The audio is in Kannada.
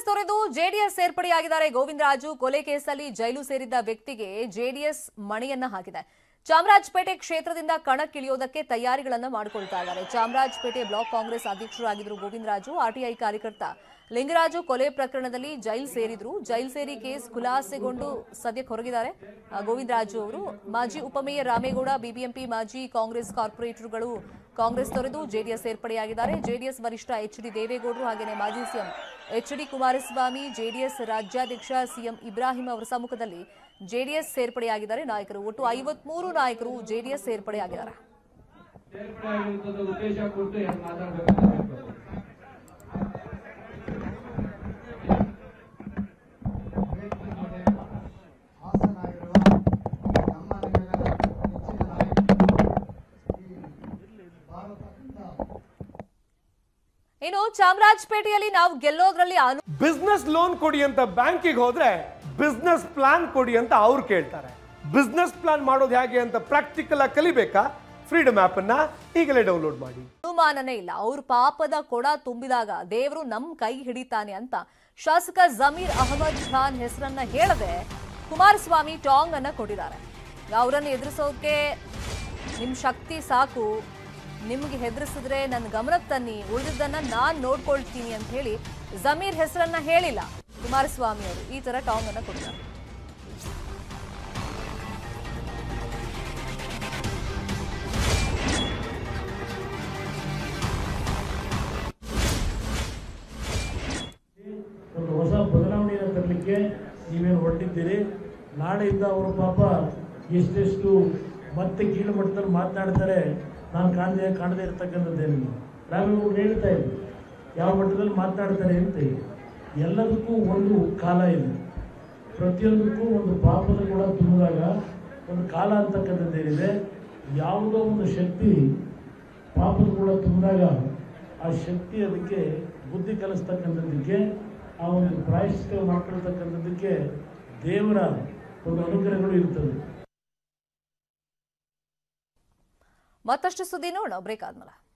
ತೊರೆದು ಜೆಡಿಎಸ್ ಸೇರ್ಪಡೆಯಾಗಿದ್ದಾರೆ ಗೋವಿಂದರಾಜು ಕೊಲೆ ಕೇಸಲ್ಲಿ ಜೈಲು ಸೇರಿದ್ದ ವ್ಯಕ್ತಿಗೆ ಜೆಡಿಎಸ್ ಮಣೆಯನ್ನ ಹಾಕಿದೆ ಚಾಮರಾಜಪೇಟೆ ಕ್ಷೇತ್ರದಿಂದ ಕಣಕ್ಕಿಳಿಯೋದಕ್ಕೆ ತಯಾರಿಗಳನ್ನ ಮಾಡಿಕೊಳ್ತಾ ಇದ್ದಾರೆ ಚಾಮರಾಜಪೇಟೆ ಬ್ಲಾಕ್ ಕಾಂಗ್ರೆಸ್ ಅಧ್ಯಕ್ಷರಾಗಿದ್ರು ಗೋವಿಂದರಾಜು ಆರ್ಟಿಐ ಕಾರ್ಯಕರ್ತ ಲಿಂಗರಾಜು ಕೊಲೆ ಪ್ರಕರಣದಲ್ಲಿ ಜೈಲ್ ಸೇರಿದ್ರು ಜೈಲ್ ಸೇರಿ ಕೇಸ್ ಖುಲಾಸೆಗೊಂಡು ಸದ್ಯಕ್ಕೆ ಹೊರಗಿದ್ದಾರೆ ಆ, ಗೋವಿಂದರಾಜು ಅವರು ಮಾಜಿ ಉಪಮೇಯರ್ ರಾಮೇಗೌಡ ಬಿಬಿಎಂಪಿ ಮಾಜಿ ಕಾಂಗ್ರೆಸ್ ಕಾರ್ಪೊರೇಟರ್ಗಳು ಕಾಂಗ್ರೆಸ್ ತೊರೆದು ಜೆಡಿಎಸ್ ಸೇರ್ಪಡೆಯಾಗಿದ್ದಾರೆ ಜೆಡಿಎಸ್ ವರಿಷ್ಠ ಎಚ್ ಡಿ ದೇವೇಗೌಡರು ಹಾಗೆಯೇ ಮಾಜಿ CM H D Kumaraswamy JDS ರಾಜ್ಯಾಧ್ಯಕ್ಷ ಸಿಎಂ ಇಬ್ರಾಹಿಂ ಅವರ ಸಮ್ಮುಖದಲ್ಲಿ ಜೆಡಿಎಸ್ ಸೇರ್ಪಡೆಯಾಗಿದ್ದಾರೆ ನಾಯಕರು ಒಟ್ಟು ಐವತ್ಮೂರು ನಾಯಕರು ಜೆಡಿಎಸ್ ಸೇರ್ಪಡೆಯಾಗಿದ್ದಾರೆ ಸೇರ್ಪಡೆ ಆಗಿರುವಂತದ್ದು ಉದ್ದೇಶ ಕೊಟ್ಟು ಏನು ಮಾತಾಡ್ಬೇಕಂತ ಹೇಳ್ಬೇಕು. ಹಾಸನಾಗಿರುವ ನಮ್ಮ ನೆಲದ ನೆಚ್ಚಿನ ನಾಯಕರು ಈ ಭಾರತದಿಂದ ಇನ್ನು ಚಾಮರಾಜಪೇಟೆಯಲ್ಲಿ ನಾವು ಗೆಲ್ಲೋದ್ರಲ್ಲಿ ಅನು ಬಿಸ್ನೆಸ್ ಲೋನ್ ಕೊಡಿ ಅಂತ ಬ್ಯಾಂಕಿಗೆ ಹೋದ್ರೆ ಬಿಸ್ನೆಸ್ ಪ್ಲಾನ್ ಕೊಡಿ ಅಂತ ಅವ್ರು ಕೇಳ್ತಾರೆ ಬಿಸ್ನೆಸ್ ಪ್ಲಾನ್ ಮಾಡೋದು ಹೇಗೆ ಅಂತ ಪ್ರಾಕ್ಟಿಕಲ್ ಆಗಿ ಕಲಿಬೇಕಾ ಫ್ರೀಡಮ್ ಆಪ್ ಅನ್ನ ಈಗಲೇ ಡೌನ್ಲೋಡ್ ಮಾಡಿ ಅನುಮಾನನೇ ಇಲ್ಲ ಅವ್ರ ಪಾಪದ ಕೊಡ ತುಂಬಿದಾಗ ದೇವರು ನಮ್ ಕೈ ಹಿಡಿತಾನೆ ಅಂತ ಶಾಸಕ ಜಮೀರ್ ಅಹಮದ್ ಖಾನ್ ಹೆಸರನ್ನ ಹೇಳದೆ ಕುಮಾರಸ್ವಾಮಿ ಟಾಂಗ್ ಅನ್ನ ಕೊಟ್ಟಿದ್ದಾರೆ ಅವರನ್ನು ಎದುರಿಸೋಕೆ ನಿಮ್ ಶಕ್ತಿ ಸಾಕು ನಿಮ್ಗೆ ಹೆದರಿಸಿದ್ರೆ ನನ್ನ ಗಮನಕ್ಕೆ ತನ್ನಿ ಉಳಿದಿದ್ದನ್ನ ನಾನ್ ನೋಡ್ಕೊಳ್ತೀನಿ ಅಂತ ಹೇಳಿ ಜಮೀರ್ ಹೆಸರನ್ನ ಹೇಳಿಲ್ಲ ಕುಮಾರಸ್ವಾಮಿ ಅವರು ಈ ತರ ಟಾಂಗ್ ಅನ್ನ ಕೊಟ್ಟಿದ್ದಾರೆ ಒಂದು ಹೊಸ ಬದಲಾವಣೆಯನ್ನು ತರಲಿಕ್ಕೆ ನೀವೇನು ಹೊರಟಿದ್ದೀರಿ ನಾಳೆಯಿಂದ ಅವರು ಪಾಪ ಎಷ್ಟೆಷ್ಟು ಮತ್ತೆ ಕೀಳು ಮಟ್ಟದಲ್ಲಿ ಮಾತನಾಡ್ತಾರೆ ನಾನು ಕಾಣದೆ ಕಾಣದೇ ಇರ್ತಕ್ಕಂಥದ್ದೇನಿಲ್ಲ ರಾಮೇಗೌಡರು ಹೇಳ್ತಾ ಇದ್ರು ಯಾವ ಮಟ್ಟದಲ್ಲಿ ಮಾತನಾಡ್ತಾರೆ ಅಂತ ಎಲ್ಲದಕ್ಕೂ ಒಂದು ಕಾಲ ಇದೆ ಪ್ರತಿಯೊಂದಕ್ಕೂ ಒಂದು ಪಾಪದ ಕೂಡ ತುಂಬಿದಾಗ ಒಂದು ಕಾಲ ಅಂತಕ್ಕಂಥದ್ದೇನಿದೆ ಯಾವುದೋ ಒಂದು ಶಕ್ತಿ ಪಾಪದ ಕೂಡ ತುಂಬಿದಾಗ ಆ ಶಕ್ತಿ ಅದಕ್ಕೆ ಬುದ್ಧಿ ಕಲಿಸ್ತಕ್ಕಂಥದ್ದಕ್ಕೆ ಆ ಒಂದು ಪ್ರಾಯಶ್ಚಿತ ಮಾಡ್ಕೊಳ್ತಕ್ಕಂಥದ್ದಕ್ಕೆ ದೇವರ ಒಂದು ಅನುಗ್ರಹಗಳು ಇರ್ತದೆ ಮತ್ತಷ್ಟು ಸುದ್ದಿ ನೋಡೋಣ ಬ್ರೇಕ್ ಆದ್ಮೇಲೆ